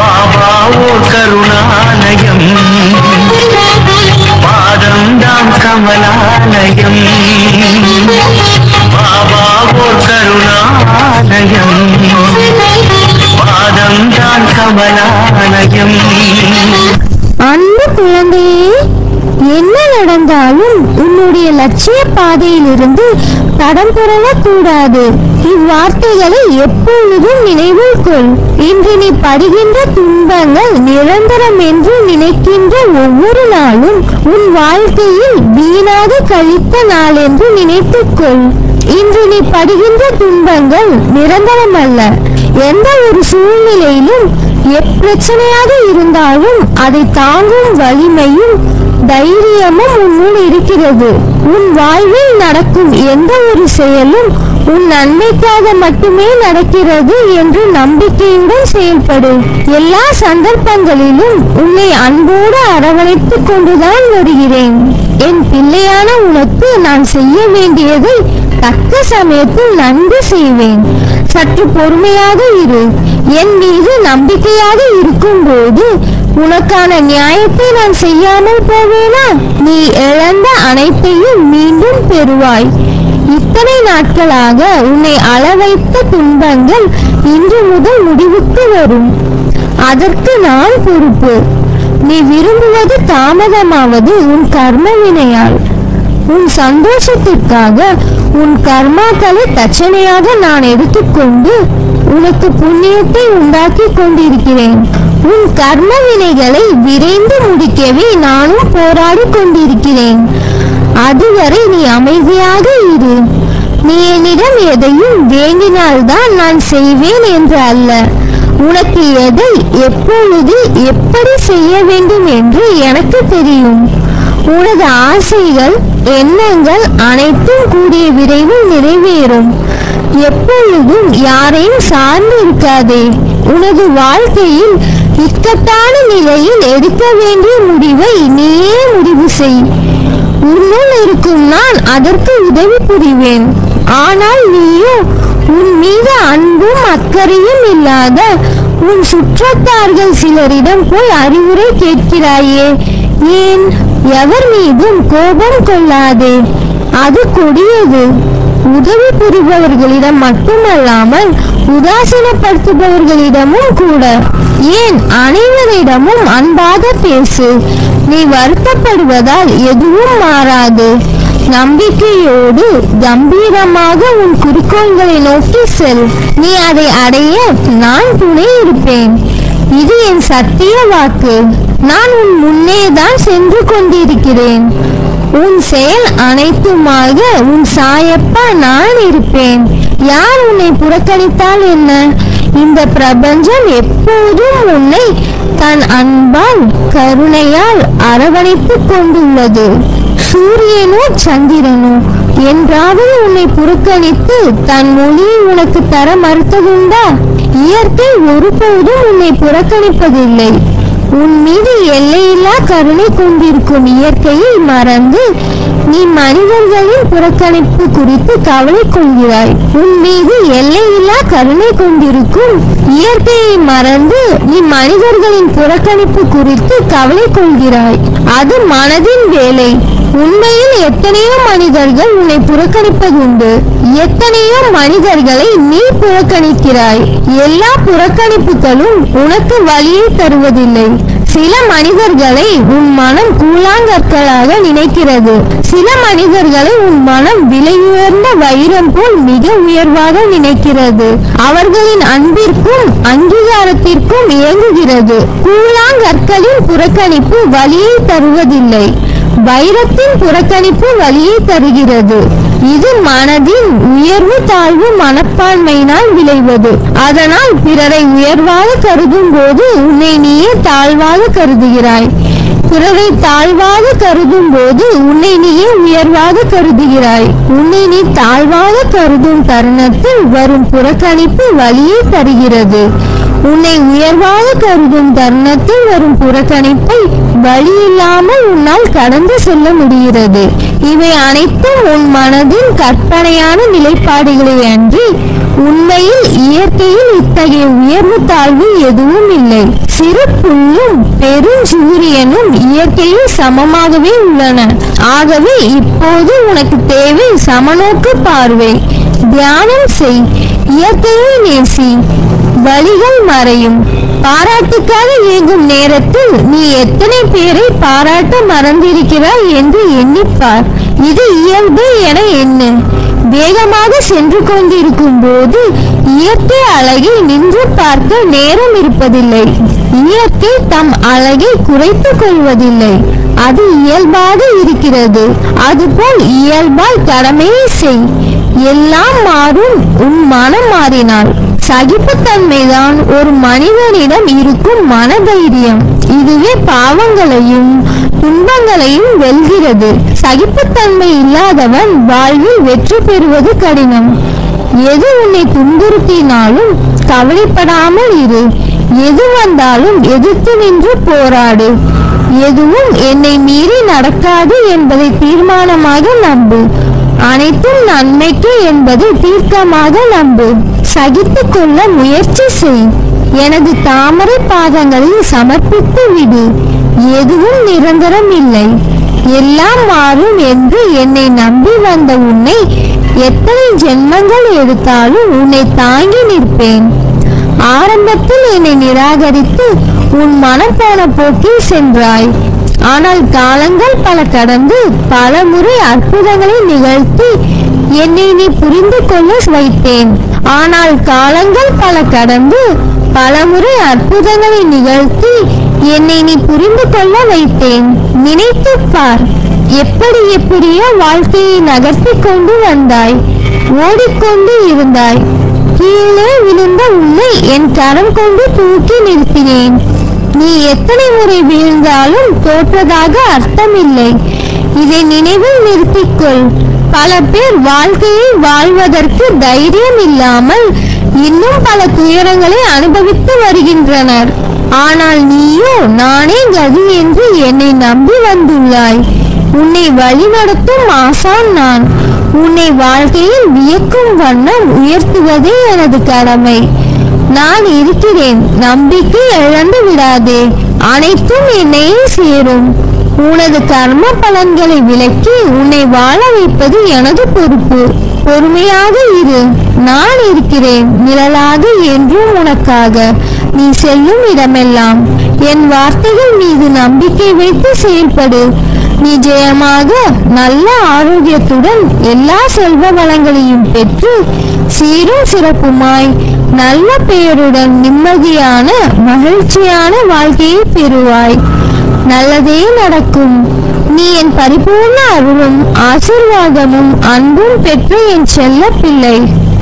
பாபா ஓர் கருணாலயம் பாதம்தான் கமலாலயம் பாபா ஓர் கருணாலயம் பாதம்தான் கமலாலயம் அன்பு குழந்தையே என்ன நடந்தாலும் உன்னுடைய லட்சிய பாதையிலிருந்து தடம் புரளக்கூடாது இவ்வார்த்தைகளை எப்பொழுதும் நினைவில் கொள் இன்று நீ படுகின்ற துன்பங்கள் நிரந்தரம் என்று நினைக்கின்ற ஒவ்வொரு நாளும் உன் வாழ்க்கையில் வீணாக கழித்த நாள் என்று நினைத்துக்கொள் இன்று நீ படுகின்ற துன்பங்கள் நிரந்தரமல்ல எந்த ஒரு சூழ்நிலையிலும் எப்பிரச்சனையாக இருந்தாலும் அதை தாங்கும் வலிமையும் தைரியமும் உன்னுள் இருக்கிறது உன் வாழ்வில் நடக்கும் எந்த ஒரு செயலும் உன் நன்மைக்காக மட்டுமே நடக்கிறது என்று நம்பிக்கையுடன் செயல்படு எல்லா சந்தர்ப்பங்களிலும் உன்னை அன்போடு அரவணைத்துக் கொண்டுதான் வருகிறேன் என் பிள்ளையான உனக்கு நான் செய்ய வேண்டியதை தக்க சமயத்தில் நன்கு செய்வேன் சற்று பொறுமையாக இரு என் மீது நம்பிக்கையாக இருக்கும்போது உனக்கான நியாயத்தை நான் செய்யாமல் போவேனா நீ இழந்த அனைத்தையும் மீண்டும் பெறுவாய் இத்தனை நாட்களாக உன்னை அளவைத்த துன்பங்கள் இன்று முதல் முடிவுக்கு வரும் அதற்கு நான் பொறுப்பு நீ விரும்புவது தாமதமாவது உன் கர்ம வினையால் உன் சந்தோஷத்திற்காக உன் கர்மாக்களை தட்சணையாக நான் எடுத்துக்கொண்டு உனக்கு புண்ணியத்தை உண்டாக்கி கொண்டிருக்கிறேன் உன் கர்ம வினைகளை விரைந்து முடிக்கவே நானும் போராடி கொண்டிருக்கிறேன் அதுவரை நீ அமைதியாக இரு நீ என்னிடம் எதையும் வேண்டினால்தான் நான் செய்வேன் என்று அல்ல உனக்கு எதை எப்பொழுது எப்படி செய்ய வேண்டும் என்று எனக்கு தெரியும் உனது ஆசைகள் எண்ணங்கள் அனைத்தும் கூடிய விரைவில் நிறைவேறும் எப்பொழுதும் யாரையும் சார்ந்து இருக்காதே உனது வாழ்க்கையில் இக்கட்டான நிலையில் எடுக்க வேண்டிய முடிவை நீயே முடிவு செய் உன்னுள் இருக்கும் நான் அதற்கு உதவி புரிவேன் ஆனால் நீயோ உன் மீது அன்பும் அக்கறையும் இல்லாத உன் சுற்றத்தார்கள் சிலரிடம் போய் அறிவுரை கேட்கிறாயே ஏன் எவர் மீதும் கோபம் கொள்ளாதே அது கொடியது உதவி புரிபவர்களிடம் மட்டுமல்லாமல் உதாசீனப்படுத்துபவர்களிடமும் கூட ஏன் அனைவரிடமும் அன்பாக பேசு நீ வருத்தப்படுவதால் எதுவும் மாறாது நம்பிக்கையோடு கம்பீரமாக உன் குறிக்கோள்களை நோக்கி செல் நீ அதை அடைய நான் துணை இருப்பேன் இது என் சத்திய வாக்கு நான் உன் முன்னே தான் சென்று கொண்டிருக்கிறேன் உன் செயல் அனைத்துமாக உன் சாயப்பா நான் இருப்பேன் யார் உன்னை புறக்கணித்தால் என்ன இந்த பிரபஞ்சம் எப்போதும் உன்னை தன் அன்பால் கருணையால் அரவணைத்துக் கொண்டுள்ளது சூரியனோ சந்திரனோ என்றாவது உன்னை புறக்கணித்து தன் மொழியை உனக்கு தர மறுத்ததுண்டா இயற்கை ஒருபோதும் உன்னை புறக்கணிப்பதில்லை உன் மீது எல்லையில்லா கருணை கொண்டிருக்கும் இயற்கையை மறந்து நீ மனிதர்களின் புறக்கணிப்பு குறித்து கவலை கொள்கிறாய் உன் மீது எல்லையில்லா கருணை கொண்டிருக்கும் இயற்கையை மறந்து நீ மனிதர்களின் புறக்கணிப்பு குறித்து கவலை கொள்கிறாய் அது மனதின் வேலை உண்மையில் எத்தனையோ மனிதர்கள் உன்னை புறக்கணிப்பதுண்டு எத்தனையோ மனிதர்களை நீ புறக்கணிக்கிறாய் எல்லா புறக்கணிப்புகளும் உனக்கு வழியை தருவதில்லை சில மனிதர்களை உன் மனம் கூழாங்கற்களாக நினைக்கிறது சில மனிதர்களை உன் மனம் விலையுயர்ந்த வைரம் போல் மிக உயர்வாக நினைக்கிறது அவர்களின் அன்பிற்கும் அங்கீகாரத்திற்கும் இயங்குகிறது கூழாங்கற்களின் புறக்கணிப்பு வழியை தருவதில்லை வைரத்தின் புறக்கணிப்பு வழியை தருகிறது இது மனதின் உயர்வு தாழ்வு மனப்பான்மையினால் விளைவது அதனால் பிறரை உயர்வாக கருதும் போது உன்னை நீயே தாழ்வாக கருதுகிறாய் பிறரை தாழ்வாக கருதும் போது உன்னை நீயே உயர்வாக கருதுகிறாய் உன்னை நீ தாழ்வாக கருதும் தருணத்தில் வரும் புறக்கணிப்பு வழியை தருகிறது உன்னை உயர்வாக கருதும் தருணத்தில் வரும் புறக்கணிப்பை வழி இல்லாமல் உன்னால் கடந்து செல்ல முடிகிறது இவை அனைத்தும் உன் மனதின் கற்பனையான நிலைப்பாடுகளே அன்றி உண்மையில் இயற்கையில் இத்தகைய உயர்வு தாழ்வு எதுவும் இல்லை சிறு புல்லும் பெருஞ்சூரியனும் இயற்கையில் சமமாகவே உள்ளன ஆகவே இப்போது உனக்கு தேவை சமநோக்கு பார்வை தியானம் செய் இயற்கையை நேசி வழிகள் மறையும் பாராட்டுக்காக இயங்கும் நேரத்தில் நீ எத்தனை பேரை பாராட்ட மறந்திருக்கிறாய் என்று எண்ணிப்பார் இது இயல்பு என எண்ணு வேகமாக சென்று கொண்டிருக்கும் போது இயற்கை அழகை நின்று பார்க்க நேரம் இருப்பதில்லை இயற்கை தம் அழகை குறைத்துக் கொள்வதில்லை அது இயல்பாக இருக்கிறது அதுபோல் இயல்பாய் கடமையை செய் எல்லாம் மாறும் உன் மனம் மாறினால் சகிப்புத்தன்மைதான் ஒரு மனிதனிடம் இருக்கும் மனதைரியம் இதுவே பாவங்களையும் துன்பங்களையும் வெல்கிறது சகிப்புத்தன்மை இல்லாதவன் வாழ்வில் வெற்றி பெறுவது கடினம் எது உன்னை துன்புறுத்தினாலும் கவலைப்படாமல் இரு எது வந்தாலும் எதிர்த்து நின்று போராடு எதுவும் என்னை மீறி நடக்காது என்பதை தீர்மானமாக நம்பு அனைத்தும் நன்மைக்கு என்பதை தீர்க்கமாக நம்பு சகித்துக் கொள்ள முயற்சி செய் எனது தாமரை பாதங்களில் சமர்ப்பித்து விடு எதுவும் நிரந்தரம் இல்லை எல்லாம் மாறும் என்று என்னை நம்பி வந்த உன்னை எத்தனை ஜென்மங்கள் எடுத்தாலும் உன்னை தாங்கி நிற்பேன் ஆரம்பத்தில் என்னை நிராகரித்து உன் மனம் போன போக்கில் சென்றாய் ஆனால் காலங்கள் பல கடந்து பல முறை அற்புதங்களை நிகழ்த்தி என்னை நீ புரிந்து கொள்ள வைத்தேன் ஆனால் காலங்கள் பல கடந்து பல முறை அற்புதங்களை நிகழ்த்தி என்னை நீ புரிந்து கொள்ள வைத்தேன் நினைத்துப் பார் எப்படி எப்படியோ வாழ்க்கையை நகர்த்தி கொண்டு வந்தாய் ஓடிக்கொண்டு இருந்தாய் கீழே விழுந்த உன்னை என் கரம் கொண்டு தூக்கி நிறுத்தினேன் நீ எத்தனை முறை வீழ்ந்தாலும் தோற்றதாக அர்த்தமில்லை இதை நினைவில் நிறுத்திக்கொள் பல பேர் வாழ்க்கையை வாழ்வதற்கு தைரியம் இல்லாமல் இன்னும் பல துயரங்களை அனுபவித்து வருகின்றனர் ஆனால் நீயோ நானே கதி என்று என்னை நம்பி வந்துள்ளாய் உன்னை வழிநடத்தும் ஆசான் நான் உன்னை வாழ்க்கையில் வியக்கும் வண்ணம் உயர்த்துவதே எனது கடமை நான் இருக்கிறேன் நம்பிக்கை இழந்து விடாதே அனைத்தும் என்னையே சேரும் உனது கர்ம பலன்களை விலக்கி உன்னை வாழ வைப்பது எனது பொறுப்பு பொறுமையாக இரு நான் இருக்கிறேன் நிழலாக என்றும் உனக்காக நீ செல்லும் இடமெல்லாம் என் வார்த்தைகள் மீது நம்பிக்கை வைத்து செயல்படு நீ ஜெயமாக நல்ல ஆரோக்கியத்துடன் எல்லா செல்வ வளங்களையும் பெற்று சீரும் சிறப்புமாய் நல்ல பெயருடன் நிம்மதியான மகிழ்ச்சியான வாழ்க்கையை பெறுவாய் நல்லதே நடக்கும் நீ என் பரிபூர்ண அருளும் ஆசிர்வாதமும் அன்பும் பெற்ற என் செல்ல பிள்ளை